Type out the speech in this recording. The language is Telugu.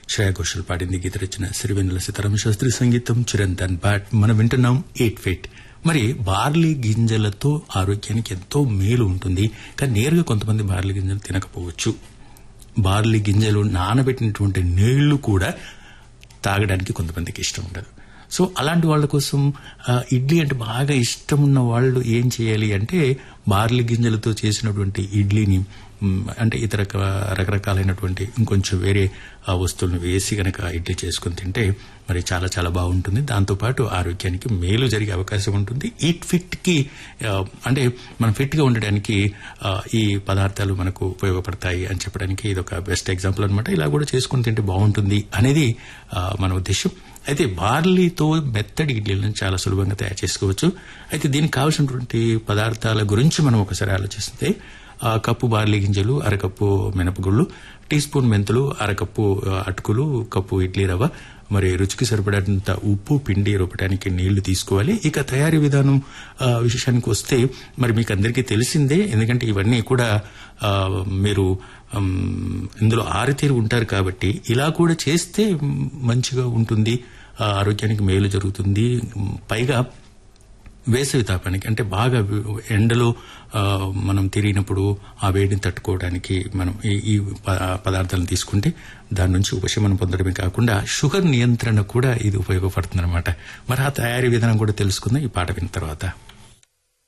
శ్రేయా ఘోషల్ పాడింది గీత రచన సిరివెన్నెల సీతారామ శాస్త్రి సంగీతం చిరంతన్ బాట్ మనం వింటున్నాం ఎయిట్ ఫిట్ మరి బార్లీ గింజలతో ఆరోగ్యానికి ఎంతో మేలు ఉంటుంది కానీ నేరుగా కొంతమంది బార్లీ గింజలు తినకపోవచ్చు బార్లీ గింజలు నానబెట్టినటువంటి నీళ్లు కూడా తాగడానికి కొంతమందికి ఇష్టం ఉండదు సో అలాంటి వాళ్ళ కోసం ఆ, ఇడ్లీ అంటే బాగా ఇష్టం ఉన్న వాళ్ళు ఏం చేయాలి అంటే బార్లీ గింజలతో చేసినటువంటి ఇడ్లీని మ్, అంటే ఇతర క- రకరకాలైనటువంటి ఇంకొంచెం వేరే ఆ, వస్తువులను వేసి గనక ఇడ్లీ చేసుకుని తింటే మరి చాలా చాలా బాగుంటుంది దాంతోపాటు ఆరోగ్యానికి మేలు జరిగే అవకాశం ఉంటుంది ఈట్ ఫిట్ కి ఆ, అంటే మనం ఫిట్ గా ఉండడానికి ఆ, ఈ పదార్థాలు మనకు ఉపయోగపడతాయి అని చెప్పడానికి ఇది ఒక బెస్ట్ ఎగ్జాంపుల్ అనమాట ఇలా కూడా చేసుకుని తింటే బాగుంటుంది అనేది ఆ, మన ఉద్దేశం అయితే బార్లీతో మెత్తడి ఇడ్లీలను చాలా సులభంగా తయారు చేసుకోవచ్చు అయితే దీనికి కావాల్సినటువంటి పదార్థాల గురించి మనం ఒకసారి ఆలోచిస్తే ఆ, కప్పు బార్లీ గింజలు అరకప్పు మినపగుళ్ళు టీ స్పూన్ మెంతులు అరకప్పు ఆ, అటుకులు కప్పు ఇడ్లీ రవ్వ మరి రుచికి సరిపడేంత ఉప్పు పిండి రూపడానికి నీళ్లు తీసుకోవాలి ఇక తయారీ విధానం ఆ, విషయానికి వస్తే మరి మీకు అందరికీ తెలిసిందే ఎందుకంటే ఇవన్నీ కూడా ఆ, మీరు ఉమ్, ఇందులో ఆరితేరి ఉంటారు కాబట్టి ఇలా కూడా చేస్తే మ్, మంచిగా ఉంటుంది ఆ, ఆరోగ్యానికి మేలు జరుగుతుంది మ్, పైగా వేసవి తాపానికి అంటే బాగా వి- ఎండలో ఆ, మనం తిరిగినప్పుడు ఆ వేడిని తట్టుకోవడానికి మనం ఈ ఈ ప- పదార్థాలను తీసుకుంటే దాని నుంచి ఉపశమనం పొందడమే కాకుండా షుగర్ నియంత్రణ కూడా ఇది ఉపయోగపడుతుంది అనమాట మరి ఆ తయారీ విధానం కూడా తెలుసుకుందాం ఈ పాట విన్న తర్వాత